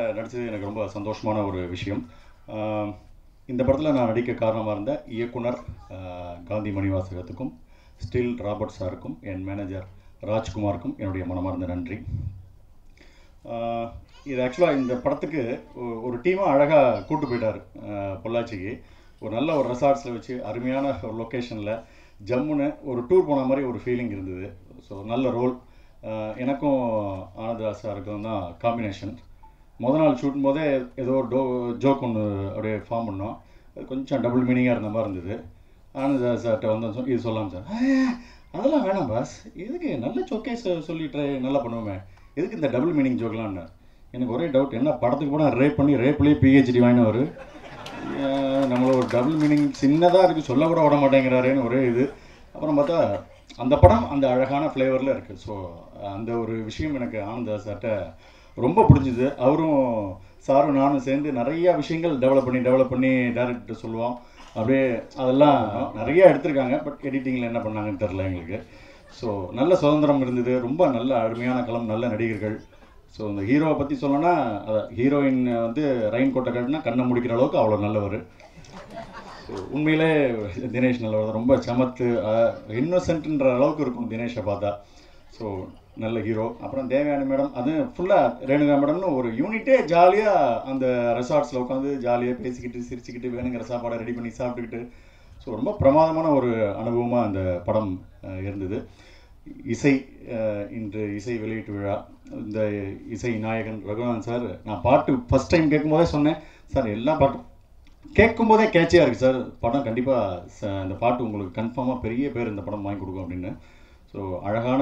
நடித்தது எனக்கு ரொம்ப சந்தோஷமான ஒரு விஷயம் ஆஹ் இந்த படத்தில் நான் நடிக்க காரணமாக இருந்த இயக்குனர் ஆஹ் காந்தி மணிவாசகத்துக்கும் ஸ்டில் ராபர்ட் சாருக்கும் என் மேனேஜர் ராஜ்குமாருக்கும் என்னுடைய மனமார்ந்த நன்றி ஆஹ் இது ஆக்சுவலாக இந்த படத்துக்கு ஒ- ஒரு டீமாக அழகாக கூட்டு போயிட்டார் ஆஹ் பொள்ளாச்சிக்கு ஒரு நல்ல ஒரு ரெசார்ட்ஸில் வச்சு அருமையான ஒரு லொக்கேஷனில் ஜம்முன்னு ஒரு டூர் போன மாதிரி ஒரு ஃபீலிங் இருந்தது ஸோ நல்ல ரோல் எனக்கும் ஆனந்தா சாருக்கும் தான் காம்பினேஷன் முத நாள் ஷூட்டும் போதே ஏதோ ஒரு டோ ஜோக் ஒன்று அப்படியே ஃபார்ம் பண்ணோம் அது கொஞ்சம் டபுள் மீனிங்காக இருந்த மாதிரி இருந்தது ஆனந்தா சார்கிட்ட வந்து சொ- இது சொல்லலாம் சார் அதெல்லாம் வேணாம் பாஸ் எதுக்கு நல்ல ஜோக்கே சொல்லிட்டு நல்லா பண்ணுவோமே எதுக்கு இந்த டபுள் மீனிங் ஜோக்கலாம்னு எனக்கு ஒரே டவுட் என்ன படத்துக்கு போனால் ரேப் பண்ணி ரேப்லேயே பிஹெச்டி வாங்கினவர் நம்மள ஒரு டபுள் மீனிங் சின்னதாக இருக்குது சொல்ல கூட விட மாட்டேங்கிறாருன்னு ஒரே இது அப்புறம் பார்த்தா அந்த படம் அந்த அழகான ஃப்ளேவரில் இருக்குது ஸோ அந்த ஒரு விஷயம் எனக்கு ஆனந்தா சார்கிட்ட ரொம்ப பிடிச்சிது அவரும் சாரும் நானும் சேர்ந்து நிறைய விஷயங்கள் டெவலப் பண்ணி டெவலப் பண்ணி டேரக்டர் சொல்லுவோம் அப்படியே அதெல்லாம் நிறைய எடுத்திருக்காங்க பட் எடிட்டிங்கில் என்ன பண்ணாங்கன்னு தெரில எங்களுக்கு ஸோ நல்ல சுதந்திரம் இருந்தது ரொம்ப நல்ல அருமையான களம் நல்ல நடிகர்கள் ஸோ இந்த ஹீரோவை பற்றி சொல்லணும்னா ஹீரோயின் வந்து ரெயின் கோட்டை கட்டினா கண்ணை முடிக்கிற அளவுக்கு அவ்வளோ நல்லவர் ஸோ உண்மையிலே தினேஷ் நல்லவர் ரொம்ப சமத்து இன்னோசென்ட்ன்ற அளவுக்கு இருக்கும் தினேஷை பார்த்தா ஸோ நல்ல ஹீரோ அப்புறம் தேவயானி மேடம் அது ஃபுல்லாக ரேணுகா மேடம்னு ஒரு யூனிட்டே ஜாலியாக அந்த ரெசார்ட்ஸில் உட்காந்து ஜாலியாக பேசிக்கிட்டு சிரிச்சுக்கிட்டு வேணுங்கிற சாப்பாடை ரெடி பண்ணி சாப்பிட்டுக்கிட்டு ஸோ ரொம்ப பிரமாதமான ஒரு அனுபவமாக அந்த படம் அஹ், இருந்தது இசை அஹ், இன்று இசை வெளியீட்டு விழா இந்த இசை நாயகன் ரகுநாதன் சார் நான் பாட்டு ஃபஸ்ட் டைம் கேட்கும்போதே சொன்னேன் சார் எல்லா பாட்டும் கேட்கும்போதே கேட்சியாக இருக்குது சார் படம் கண்டிப்பாக இந்த பாட்டு உங்களுக்கு கன்ஃபார்மாக பெரிய பேர் இந்த படம் வாங்கி கொடுக்கும் அப்படின்னு ஸோ அழகான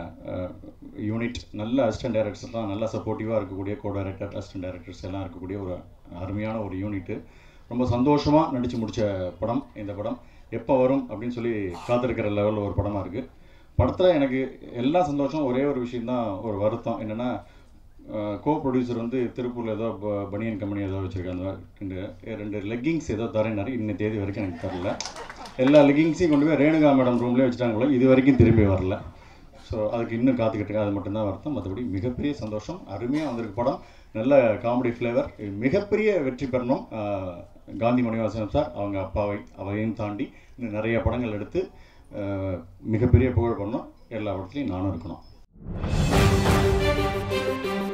யூனிட் நல்ல அசிஸ்டன்ட் டைரக்டர்ஸ்லாம் நல்லா சப்போர்ட்டிவாக இருக்கக்கூடிய கோ டைரக்டர் அசிஸ்டன்ட் டைரக்டர்ஸ் எல்லாம் இருக்கக்கூடிய ஒரு அருமையான ஒரு யூனிட்டு ரொம்ப சந்தோஷமாக நடித்து முடித்த படம் இந்த படம் எப்போ வரும் அப்படின்னு சொல்லி காத்திருக்கிற லெவலில் ஒரு படமாக இருக்குது படத்தில் எனக்கு எல்லா சந்தோஷம் ஒரே ஒரு விஷயம்தான் ஒரு வருத்தம் என்னென்னா கோ ப்ரொடியூசர் வந்து திருப்பூரில் ஏதோ ப- பனியன் கம்பெனி ஏதோ வச்சுருக்காங்க ரெண்டு ரெண்டு லெக்கிங்ஸ் ஏதோ தரேனாரு இன்ன தேதி வரைக்கும் எனக்கு தரல எல்லா லெக்கிங்ஸையும் கொண்டு போய் ரேணுகா மேடம் ரூம்லேயே வச்சுட்டாங்க போல இது வரைக்கும் திரும்பி வரல ஸோ அதுக்கு இன்னும் காத்துக்கிட்டு இருக்கேன் அது மட்டும்தான் வருத்தம் மற்றபடி மிகப்பெரிய சந்தோஷம் அருமையாக வந்திருக்கு படம் நல்ல காமெடி ஃப்ளேவர் மிகப்பெரிய வெற்றி பெறணும் ஆஹ் காந்தி மணிவாசன் சார் அவங்க அப்பாவை அவையும் தாண்டி இன்னும் நிறைய படங்கள் எடுத்து ஆஹ் மிகப்பெரிய புகழ் பண்ணணும் எல்லா படத்துலையும் நானும் இருக்கணும்